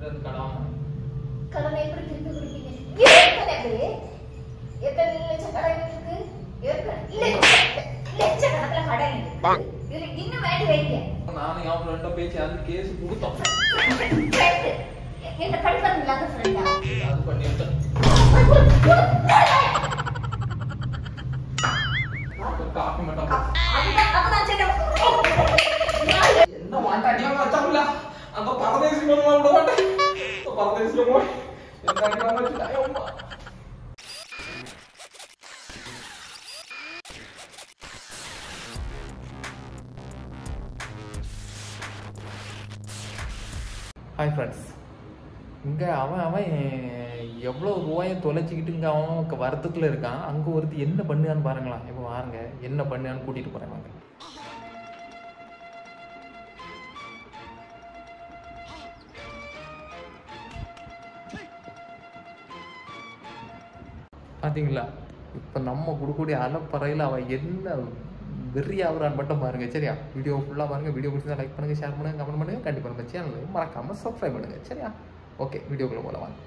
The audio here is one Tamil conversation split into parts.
அது கடாம கடனை எப்படி திருப்பி கொடுப்பீங்க எத்தனை பேரு எத்தனை லட்சம் கடன் இருக்கு ஏற்கனவே லட்ச- லட்சக்கணக்குல கடன் இருக்கு இதுல இன்னும் வேண்டி வைக்க நானும் என் ஃப்ரெண்ட போய் சேர்ந்து கேஸ் கொடுத்தோம் Friend. என்ன படிப்பது இல்லாத ஃப்ரெண்டா அது பண்ணிட்டு காப்பி மட்டும் என்ன மாட்டாட்டியா வச்சாங்களா அந்த பரதேசி பண்ண விட மாட்டேன் அந்த பரதேசில போய் என்ன அடிக்காம வச்சுட்டாங்க அம்மா ஹாய் ஃப்ரெண்ட்ஸ் இங்கே அவன் அவன் எவ்வளோ ரூபாயை தொலைச்சிக்கிட்டு இங்கே அவன் வருத்தத்தில் இருக்கான் அங்கே ஒருத்தி என்ன பண்ணுவான்னு பாருங்களா இப்போ வாருங்க என்ன பண்ணுவான்னு கூட்டிகிட்டு போகிறேன் வாங்க பார்த்தீங்களா இப்போ நம்ம கொடுக்கக்கூடிய அலப்பறையில் அவன் என்ன வெறி ஆகுறான்னு மட்டும் பாருங்க சரியா வீடியோ ஃபுல்லாக பாருங்க வீடியோ பிடிச்சா லைக் பண்ணுங்க ஷேர் பண்ணுங்க கமெண்ட் பண்ணுங்க கண்டிப்பாக நம்ம சேனல் மறக்காம சப்ஸ்கிரைப் பண்ணுங்க சரியா ஓகே வீடியோக்குள்ள போல வாங்க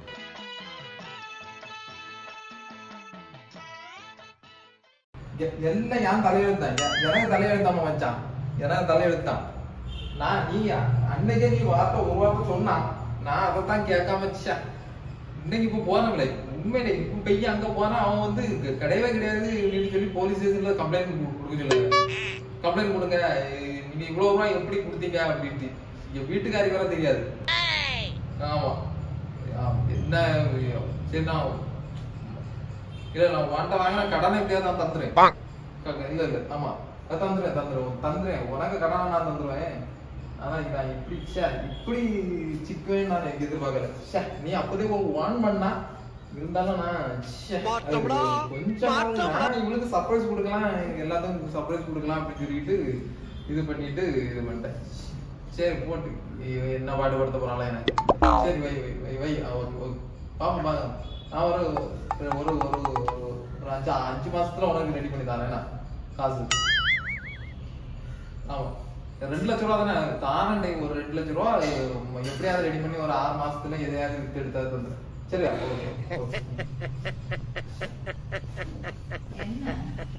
எல்லாம் ഞാൻ തലയെഴുത്താൻ எனக்கு தலையெழுத்தாம வச்சான் எனக்கு தலையெழுத்தான் நான் நீயா அன்னைக்கே நீ வார்த்தை ஒரு வார்த்தை சொன்னான் நான் அதைத்தான் கேட்காம வச்சேன் இன்னைக்கு இப்ப போனவில்லை உண்மையிலே இப்ப பையன் அங்க போனா அவன் வந்து க- கிடையவே கிடையாது நீங்க சொல்லி போலீஸ் ஸ்டேஷன்ல கம்ப்ளைண்ட் கொடுக்க சொல்லுங்க கம்ப்ளைண்ட் கொடுங்க நீங்க இவ்வளவு ரூபாய் எப்படி கொடுத்தீங்க அப்படின்ட்டு என் வீட்டுக்காரிக்கு வர தெரியாது ஆமா ஆமா. என்ன சரி நான் இல்ல நான் வாண்ட வாங்கினா கடனை எப்படியாவது நான் தந்துறேன் க- இல்ல இல்ல ஆமா அது தந்துறேன் தந்துருவேன் தந்துறேன் உனக்கு கடனை நான் தந்துருவேன் ஆனா இது நான் இப்படி ச்சே, இப்படி சிக்குவேன் நான் எனக்கு எதிர்பார்க்கல ச்சே, நீ அப்பதே ஒரு வான் பண்ணா இருந்தாலும் நான் ச்சே, அது மாற்றம்டா, கொஞ்சம் மாற்றம்டா. நான் இவளுக்கு சர்ப்ரைஸ் கொடுக்கலாம் எல்லாத்துக்கும் சர்ப்ரைஸ் கொடுக்கலாம் அப்படின்னு சொல்லிட்டு இது பண்ணிட்டு இது பண்ணிட்டேன் சரி போட்டு இவ என்ன பாடுபடுத்த போறாளா எனக்கு சரி வை வை வை வை ஆ, ஓகே ஓகே பாப்போம் பாப்போம் நான் ஒரு ஒரு ஒரு ஒரு ஒரு அஞ்சு அஞ்சு மாசத்துல உனக்கு ரெடி பண்ணி தரேன் என்ன? காசு ஆமா ரெண்டு லட்ச ரூபா தானே தானே ஒரு ரெண்டு லட்ச ரூபா எப்படியாவது ரெடி பண்ணி ஒரு ஆறு மாசத்துல எதையாவது வித்து எடுத்தாது வந்து சரியா ஓகே ஓகே. என்ன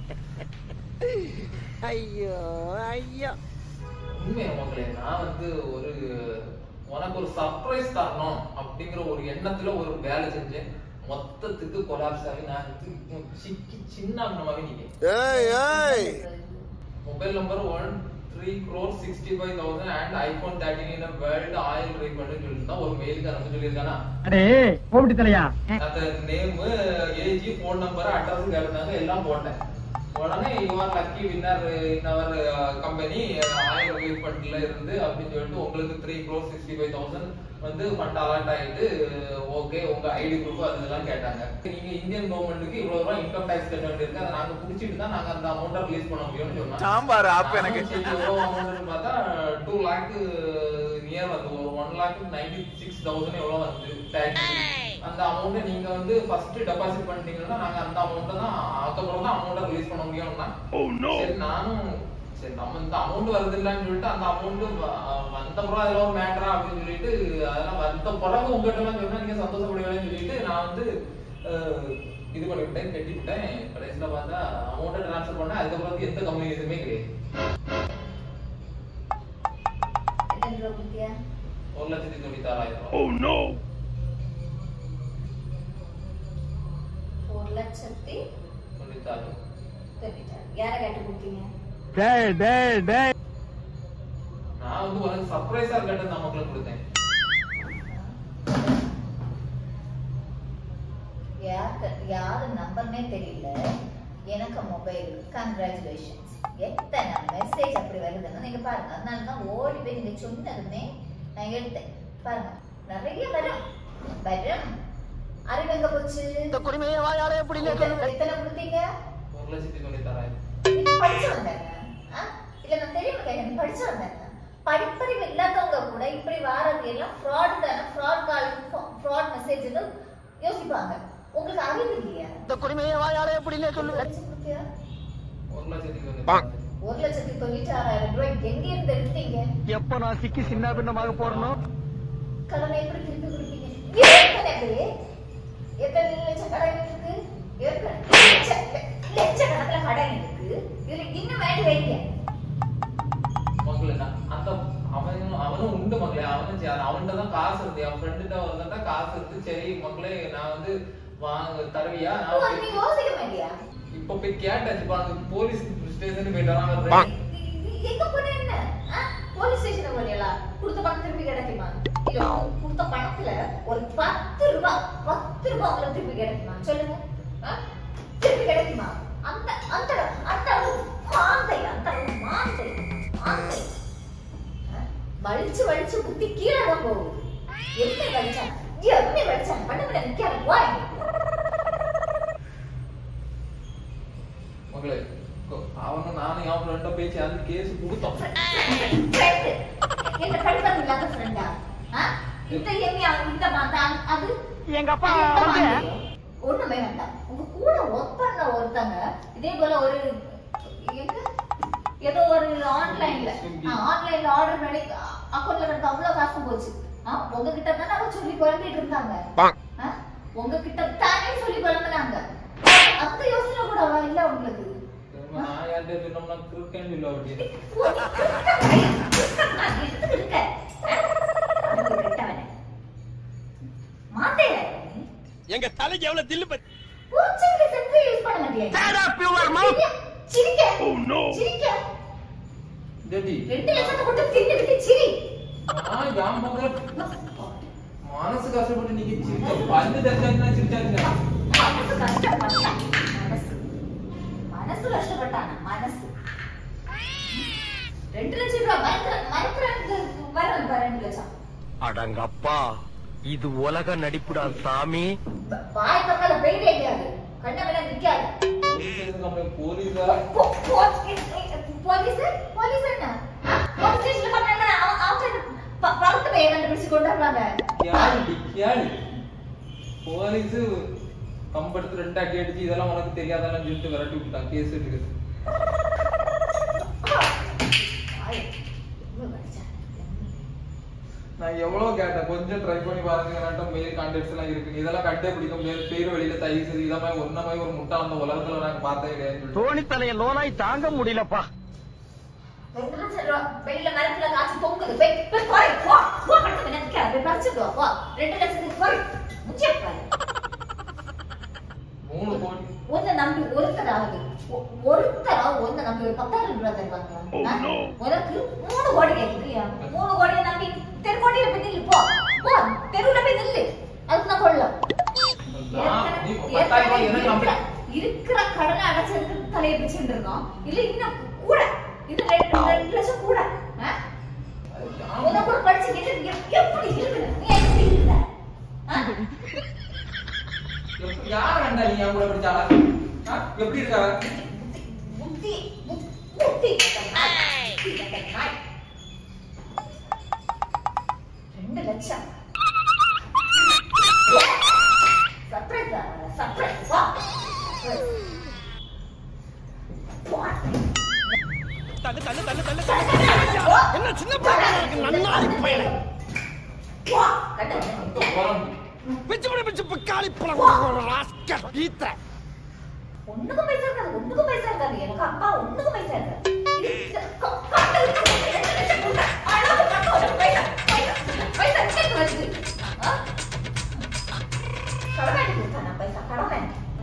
ஐயோ ஐயோ உண்மையா மக்களே நான் வந்து ஒரு உனக்கு ஒரு சர்ப்ரைஸ் தரணும் அப்படிங்கிற ஒரு எண்ணத்துல ஒரு வேலை செஞ்சேன் மொத்தத்துக்கு கொலாப்ஸ் ஆகி நான் இது சிக்கி சின்ன அண்ணமாவே நிக்கேன் ஏய் ஏய் mobile number one three crore sixty five thousand and iPhone thirteen in world oil refund சொல்லிட்டு தான் ஒரு மெயிலுக்கு அனுப்ப சொல்லியிருக்கானா அடே கோபிட்டு தலையா அந்த name age phone number address கேட்டாங்க எல்லாம் போட்டேன் உடனே your lucky winner in our company ஆயிரம் ரீஃபண்ட்ல இருந்து அப்படின்னு சொல்லிட்டு உங்களுக்கு three crore sixty five thousand வந்து ஃபண்ட் அலாட் ஆயிட்டு ஓகே உங்க ஐடி ப்ரூஃப் அதெல்லாம் கேட்டாங்க நீங்க இந்தியன் கவர்மெண்ட்டுக்கு இவ்வளவு ரூபாய் இன்கம் டேக்ஸ் கட்ட வேண்டியிருக்கு அதை நாங்க புடிச்சிட்டு தான் நாங்க அந்த அமௌண்ட்டை ரிலீஸ் பண்ண முடியும்னு சொன்னாங்க சாம்பார் ஆப் எனக்கு நானும் சரி, எவ்வளவு amount பார்த்தா டூ லேக் நியர் வந்து ஒரு one lakh ninety six thousand எவ்வளவு வந்து tax. அந்த அமௌண்ட்டை நீங்க வந்து ஃபர்ஸ்ட் டெபாசிட் பண்ணிட்டீங்கன்னா நாங்க அந்த அமௌண்ட்டை தான் அதுக்கப்புறம் தான் அமௌண்ட்டை ரிலீஸ் பண்ண முடியும்னா சரி நானும் சரி நம்ம இந்த அமௌண்ட் வருது இல்லன்னு சொல்லிட்டு அந்த அமௌண்ட் வந்த பிறகு அதுல ஒரு மேட்டரா அப்படின்னு சொல்லிட்டு அதெல்லாம் வந்த பிறகு உங்ககிட்ட எல்லாம் சொன்னா நீங்க சந்தோஷப்படுவீங்கன்னு சொல்லிட்டு நான் வந்து அஹ், இது பண்ணிவிட்டேன் கட்டி விட்டேன் கடைசியில பார்த்தா அமௌண்ட்டை ட்ரான்ஸ்ஃபர் பண்ணேன் அதுக்கப்புறம் எந்த கம்யூனிகேஷனுமே கிடையாது எத்தனை ரூபா கொடுத்தியா ஒரு லட்சத்தி தொண்ணூத்தி ஆறாயிரம் ரூபாய். ஒரு லட்சத்தி தொண்ணூத்தி ஆறு தொண்ணூத்தாறு யாரை கேட்டு கொடுத்தீங்க டேய் டேய் டேய் நான் வந்து உனக்கு சர்ப்ரைஸா இருக்கட்டும் நான் மக்களுக்கு கொடுத்தேன் யாருக்கு யாரு நம்பர்னே தெரியல எனக்கு மொபைல் கங்க்ராச்சுலேஷன்ஸ் எத்தனை மெசேஜ் அப்படி வருதுன்னு நீங்க பாருங்க அதனால தான் ஓடி போய் நீங்க சொன்னதுமே நான் எடுத்தேன் பாருங்க நிறைய வரும் வரும் அறிவு எங்க போச்சு இந்த குடிமையை வாயாலே எப்படி எத்தனை எத்தனை கொடுத்தீங்க ஒரு லட்சத்தி தொண்ணூத்தி ஆறாயிரம் நீங்க படிச்சு வந்தாங்க ஆ? இல்ல நான் தெரியும் கேட்க படிச்சு வந்தாங்க படிப்பறிவு இல்லாதவங்க கூட இப்படி வாரது எல்லாம் ஃப்ராட் தானே ஃப்ராட் கால் ஃப்ராட் மெசேஜ்னு யோசிப்பாங்க உங்களுக்கு அறிவு இல்லையா இந்த குடிமையை வாயாலே எப்படி சொல்லுவேன் படிச்சு கொடுத்தியா? ஒரு லட்சத்தி தொண்ணூத்தி ஆறாயிரம் ஒரு லட்சத்தி தொண்ணூற்றி ஆறாயிரம் ரூபாய் எங்க இருந்து எடுத்தீங்க எப்ப நான் சிக்கி சின்ன பின்னமாக போறணும் கடனை எப்படி வேண்டு எத்தனை லட்சம் கடன் இருக்கு எத்தனை லட்ச- லட்சக்கணக்குல கடன் இருக்கு இதுல இன்னும் வேண்டி வைங்க மகளே நான் அந்த அவனும் அவனும் உண்டு மகளே அவனும் சரி அவன்கிட்ட தான் காசு இருந்து என் ஃப்ரெண்டுகிட்ட வந்துட்டா காசு இருந்து சரி மக்களே நான் வந்து வாங்க தருவியா ஓ, நான் அது நீ யோசிக்க மாட்டியா இப்ப போய் கேட்டாச்சு இப்ப அந்த போலீஸ் ஸ்டேஷன் போயிட்டான் அவன் எங்க போன என்ன ஆ? போலீஸ் ஸ்டேஷன் போறியலா கொடுத்த பணம் திருப்பி கிடைக்குமா இல்ல கொடுத்த பணத்துல ஒரு பத்து ரூபாய் பத்து ரூபாய் உங்களுக்கு திருப்பி கிடைக்குமா சொல்லுங்க ஆ? திருப்பி கிடைக்குமா அந்த அந்த அந்த அளவு மாந்தை அந்த அளவு மாந்தை மாந்தை ஆ? வலிச்சு வலிச்சு புத்தி கீழே தான் போகுது என்ன வலிச்சான் என்ன வலிச்சான் பண்ண பண்ண நிக்காத போய் மகளே கொ- அவனும் நானும் என் ஃப்ரெண்ட போய் சேர்ந்து கேஸ் கொடுத்தோம் friend. என்ன படிப்பது இல்லாத ஃப்ரெண்டா இந்த எம்மியா இந்த மாதா அது எங்க அப்பா அது இந்த வந்து மாதிரி. ஒண்ணுமே வேண்டாம் உங்க கூட ஒர்க் பண்ண ஒருத்தங்க இதே போல ஒரு எங்க? ஏதோ ஒரு ஆன்லைன்ல Swiggy. ஆன்லைன்ல ஆர்டர் பண்ணி அக்கௌண்ட்ல கிடக்க அவ்வளவு காசு போச்சு ஆ, உங்ககிட்ட தானே அவ சொல்லி குழம்பிட்டு இருந்தாங்க ஆ, உங்ககிட்ட தானே சொல்லி குழம்புனாங்க அந்த யோசனை கூட அவ இல்ல உங்களுக்கு தெரியுமா, நான் யார்கிட்ட சொன்னோம்னா கிறுக்கேன்னு சொல்லுவா அப்படின்னு எங்க தலைக்கு எவ்வளவு தில்லு பத்தி Shut up, you are mouth. ஜெடி நான் என் மகள மனசு கஷ்டப்பட்டு நீங்க சிரிச்ச பல்லு தச்சாச்சுன்னா சிரிச்சாச்சுங்க மனசு கஷ்டப்பட்டானா மனசு ரெண்டு லட்சம் ரூபாய் மறக்கிற மறக்கிறாங்க வரும் ரெண்டு லட்சம் அடங்கப்பா இது உலக நடிப்புடா சாமி ப- வாய் பக்கத்துல போயிட்டே இருக்காது கண்ண வேணா நிக்காது போலீஸ் கம்ப்ளைண்ட் போலீஸா போ- போ- போலீஸ் போலீஸ் என்ன போலீஸ் ஸ்டேஷன்ல பண்ணாங்க அவங்க ப- பறந்து போய் கண்டுபிடிச்சு கொண்டு வர்றாங்க கேளு கேளு போலீஸ் கம்பெடுத்து ரெண்டு அடி அடிச்சு இதெல்லாம் உனக்கு தெரியாதெல்லாம் சொல்லிட்டு விரட்டி விட்டுட்டான் கேஸ் இருக்குது ஆய், இவ்வளவு வலிச்சா. நான் எவ்வளவு கேட்டேன் கொஞ்சம் ட்ரை பண்ணி பாருங்க என்கிட்ட மெயில் கான்டாக்ட்ஸ் எல்லாம் இருக்கு இதெல்லாம் கட்டே பிடிக்க முடியாது பேர் வழியில தயவு செய்து இதை மாதிரி ஒன்ன மாதிரி ஒரு முட்டை அந்த உலகத்துல நான் பார்த்தே கிடையாதுன்னு சொல்லிட்டு. தோணி தலைய லோனாய் தாங்க முடியலப்பா ரெண்டு லட்சம் ரூபா வெளியில மரத்துல காசு பொங்குது போய் போய் போய் போ போ படுத்து நினைக்காத போய் பறிச்சுட்டு வா போ ரெண்டு லட்சத்துக்கு போய் முச்சே பாரு மூணு கோடி ஒன்ன நம்பி ஒருத்தராவது ஒ- ஒருத்தராவது ஒன்ன நம்பி ஒரு பத்தாயிரம் ரூபாய் தருவாங்க ஆ? உனக்கு மூணு கோடி கேட்குறியா மூணு கோடியை நம்பி தெருக்கோட்டையில போய் நில்லு போ போ தெருவுல போய் நில்லு அதுக்கு நான் கொள்ளலாம் நான் நீ பத்தாயிரம் ரூபாய் எனக்கு நம்பி இருக்கிற கடனை அடைச்சதுக்கு தலையை பிடிச்சிட்டு இருக்கோம் இல்ல இன்னும் கூட இன்னும் ரெண்டு ரெண்டு லட்சம் கூட ஆ? உனக்கு ஒரு படிச்சுக்கிட்டு எப்- எப்படி இருக்குது நீ எப்படி இருக்க ஆ? எப்படி- யார் வேண்டா நீ என் கூட படிச்சாளா ஆ? எப்படி இருக்கா புத்தி புத்தி புத்தி கெட்ட நாய். புத்தி கெட்ட நாய். ரெண்டு லட்சம் சர்ப்ரைஸ் சர்ப்ரைஸ் வா வா. தள்ளு தள்ளு தள்ளு தள்ளு தள்ளு. வா. என்ன சின்ன பையனா இருக்கு நன்னாரி பையன் வா. கட்டு. அந்த போறான். பிச்சு பிடி பிச்சு பிக்காளி பழம் ராஸ்கல் ஈத்த ஒண்ணுக்கும் பைசா இருக்காது ஒண்ணுக்கும் பைசா இருக்காது எனக்கு அப்பா ஒண்ணுக்கும் பைசா இருக்காது இது- இது க- காட்டு இருக்கு, ரெண்டு லட்சம் கொடுத்தா, அளவு கட்டு, ஒரு பைசா, பைசா, பைசா சேர்த்து வச்சுது. ஆ? கடனாளி கொடுத்தானா பைசா, கடனாளி.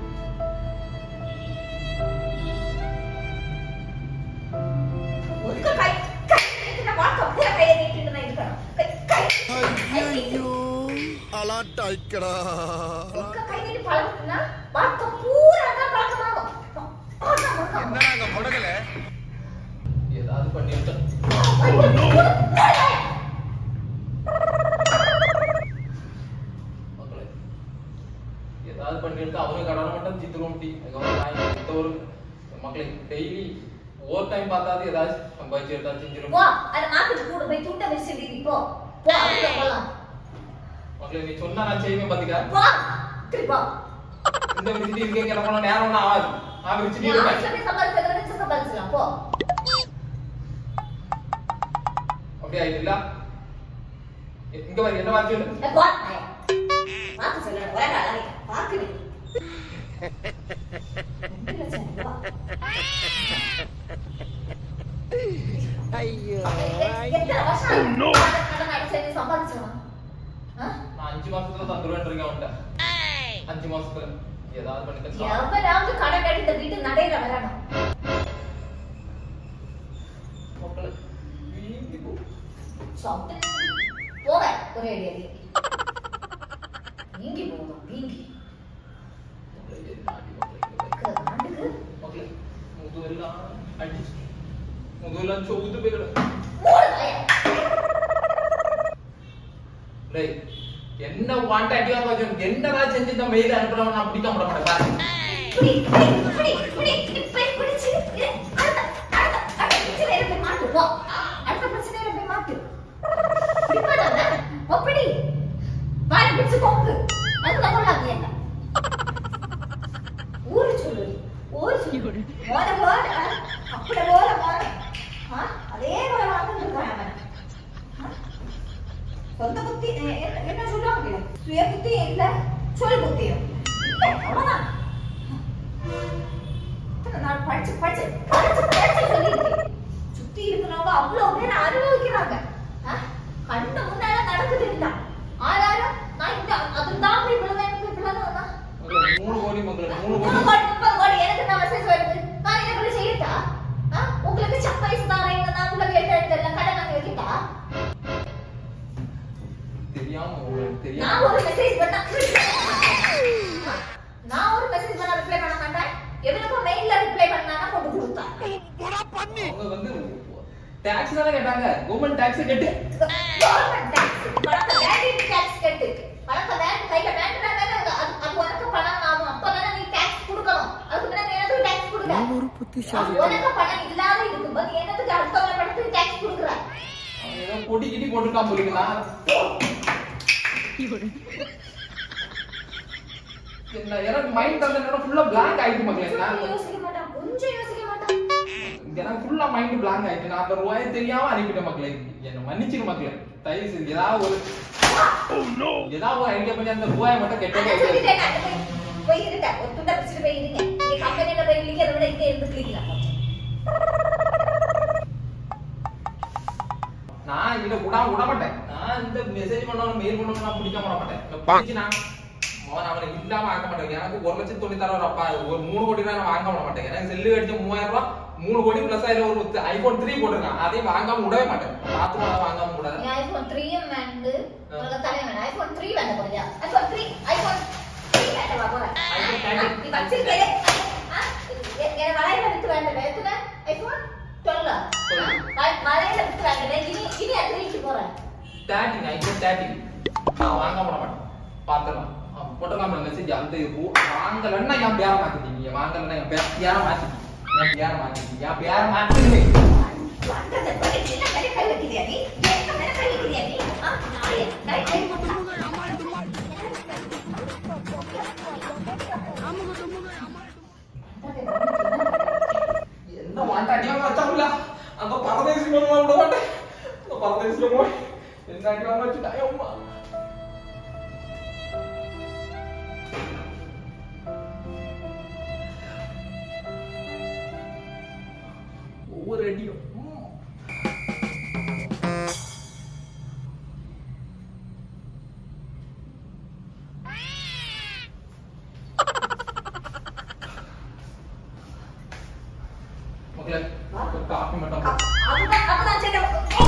ஒதுக்க கை, கை நீட்டின வாழ்க்கை பூரா கையை நீட்டிட்டு தான் இருக்கணும். கை, கை, கை நீட்டு. அலாட்டாய்க்கடா ஒதுக்க கை நீட்டி பழகுனா வாழ்க்கை பூரா தான் பழக்கமாகும். அதான் பழக்கம். என்னடா முடகல ஏதாவது பண்ணிட்டேன் மக்களே ஏதாவது பண்ணிட்டு அவனுக்கு கடனை மட்டும் சித்துருவோம் டீ அதுக்கப்புறம் நான் இந்த ஒரு மக்களை டெய்லி ஓவர் டைம் பார்த்தாது ஏதாச்சும் சம்பாதிச்சு ஏதாச்சும் செஞ்சிடும் போ அந்த மார்க்கெட் கூட போய் துண்டை வச்சுட்டு நீ போ போ அதுல போலாம் மக்களே நீ சொன்னா நான் செய்வேன் பாத்துக்க போ திருப்பி போ இந்த விரிச்சிட்டு இருக்கேன் கிளம்பணும் நேரம் ஒன்றும் ஆகாது நான் விரிச்சிட்டு நீ இருப்பேன் ஆஃபீஸ்ல போய் சம்பாதிச்சு வச்சு சம்பாதிச்சுலாம் போ அப்படியே ஆயிடுல இங்க பாரு என்ன வாட்சி ஏ, போ நாயே. பார்த்து சொல்லணும் உலக அழகை பார்க்குது ரெண்டு லட்சம் ரூபா ஐயோ எத்தனை வருஷம் ஆகுது? கடன் கடன் அடிச்சு நீ சம்பாதிச்சவன் ஆ? நான் அஞ்சு மாசத்துல தந்துருவேன் இருக்கேன் அவன்கிட்ட அஞ்சு மாசத்துல ஏதாவது பண்ணி தரலாம். எவனாவது கடன் கட்டி இந்த வீட்டு நடையில வரணும் மக்களே, வீங்கி போ. சாப்பிட்டு போக ஒரே அடி அடி நீங்கி போகணும் நீங்கி மக்களே, என்ன அடி மக்களே, இந்த மாதிரி. இருக்கிற நாட்டுக்கு மக்களே, முதுகெல்லாம் அடிச்சு முதுகெல்லாம் சொகுது போயிடும் மூணு வாயை. டேய், என்ன வாண்ட அடி வாங்க வச்சோம் என்னதான் செஞ்சு இந்த மெயில் அனுப்புறவன் நான் பிடிக்க மாட்டேன் பாரு புடி, புடி, புடி, புடி, இப்ப பிடிச்சு, இரு, அடுத்த, அடுத்த, அடுத்த பிரச்சனையில போய் மாட்டு, போ. அடுத்த பிரச்சனையில போய் மாட்டு. பிடிப்பதானே? அப்படி. வாயை பிடிச்சு கொங்கு. அதுக்கு அப்புறம் என்ன? ஊரு சொல்லு, ஊரு சொல்லு. மோன போல, அப்படி போல மோன. ஆ, அதே போல வாழ்ந்துட்டு இருக்கான் அவன். ஆ? சொந்த புத்தி எ- எ- என்ன சொல்லுவாங்க சுய புத்தி இல்ல சொல் புத்தியும் இல்ல, அவ்வளவுதான் இத்தனை நாள் படிச்சு படிச்சு படிச்சு படிச்சு சொல்லியிருக்கேன் சுத்தி இருக்கிறவங்க அவ்வளவு பேர் அனுபவிக்கிறாங்க ஆ? கண்ணு முன்னால நடக்குது இல்ல ஆனாலும் நான் இந்த அதுதான் போய் விழுவேன் போய் விழுவேன் மக்களே, மூணு கோடி மக்களே மூணு மூணு கோடி கோடி முப்பது கோடி எனக்கு நான் மெசேஜ் வருது நான் என்ன பண்ணி செய்யட்டா ஆ? உங்களுக்கு சப்பைஸ் தாரேன் நான் உங்களுக்கு எட்டு எடுத்து கடன் வாங்கி வைக்கட்டா தெரியாம உங்களுக்கு நான் தெரியாம ஒரு மெசேஜ் பண்ணா நான் ஒரு மெசேஜ் பண்ணா ரிப்ளை பண்ண மாட்டேன் எவனுக்கும் மெயில்ல ரிப்ளை பண்ணானா கொண்டு கொடுத்தான் அவங்க வந்து டாக்ஸ் தானே கேட்டாங்க கவர்மெண்ட் டாக்ஸ் கட்டு கவர்மெண்ட் டாக்ஸ் பணத்தை வேண்டிட்டு டாக்ஸ் கட்டு பணத்தை வேண்டி கையில வேண்டுறாங்க அது அது உனக்கு பணம் ஆகும் அப்பதானே நீ டாக்ஸ் கொடுக்கணும் அதுக்கு பின்னாடி எனக்கு டாக்ஸ் கொடுக்க ஒரு புத்திசாலி உனக்கு பணம் இல்லாத இருக்கும்போது என்னத்துக்கு அடுத்தவங்க பணத்துக்கு டாக்ஸ் கொடுக்குற அவன் ஏதோ பொடி கிட்டி போட்டுருக்கான் போலீங்களா என்ன எனக்கு மைண்ட் அந்த நேரம் ஃபுல்லா பிளாங்க் ஆயிட்டு மக்களே கொஞ்சம் நான் யோசிக்க மாட்டான் கொஞ்சம் யோசிக்க மாட்டான் எனக்கு ஃபுல்லா மைண்ட் பிளாங்க் ஆயிட்டு நான் அந்த ரூபாயை தெரியாம அனுப்பிட்டேன் மக்களே என்ன மன்னிச்சிரு மக்களே தயவு செஞ்சு ஏதாவது ஒரு ஏதாவது ஒரு ஐடியா பண்ணி அந்த ரூபாயை மட்டும் அதான் கெட்டே சொல்லிட்டேன் நான். போய் போய் இருங்க ஒரு துண்டை பிடிச்சிட்டு போய் இருங்க நீங்க கம்பெனில போய் கிளிக்கிறத விட இங்க இருந்து கிளிக்கலாம் நான் இத விடாம விட மாட்டேன் நான் இந்த மெசேஜ் பண்ணாலும் மெயில் பண்ணாலும் நான் பிடிக்க மாட மாட்டேன் இந்த பிடிச்சு நான் அவன் அவனை இல்லாம ஆக்க மாட்டேன் எனக்கு ஒரு லட்சத்தி தொண்ணூத்தாறு அப்பா ஒரு மூணு கோடி தான் நான் வாங்க விட மாட்டேன் எனக்கு செல்லு அடிச்ச மூவாயிரம் ரூபாய் மூணு கோடி பிளஸ் அதுல ஒரு ஐபோன் த்ரீ போட்டிருக்கான் அதையும் வாங்காம விடவே மாட்டேன் பாத்ரூம் அதை வாங்காம விடாது நீ ஐபோன் த்ரீயும் வேண்டு உனக்கு தலை வேணும் ஐபோன் த்ரீ வேண்ட போறியா ஐபோன் த்ரீ ஐபோன் த்ரீ வேண்ட வா போற iPhone thirteen. நீ வச்சிருக்கே என் வளையல எடுத்து வேண்ட எத்தனை ஐபோன் டுவெல் வளையல எடுத்து வேண்ட இனி இனி த்ரீக்கு போறேன் தேர்ட்டின் ஐபோன் தேர்ட்டின் நான் வாங்க விட மாட்டேன் பாத்துக்கலாம் போட்டலாம் மெசேஜ் அந்த ரூ- வாங்கலன்னா என் பேரை மாத்திட்டீங்க வாங்கலன்னா என் பேர் பேரை மாத்திட்டீங்க என் பேரை மாத்திட்டீங்க என் பேரை மாத்திட்டீங்க வந்ததை போய் சின்ன கை கை வைக்கிறியா நீ என்ன மேல கை வைக்கிறியா நீ ஆ, நாயே, கை கை போட்டா. என்ன மாட்டாட்டியாம வச்சாங்களா அந்த பரதேசி மூலமா விட மாட்டேன் அந்த பரதேசில போய் என்ன அடிவாம வச்சுட்டாய் அம்மா ஒவ்வொரு அடியும் ம். மக்களே ஒரு காப்பி மட்டும் அதுதான் அதுதான் சரி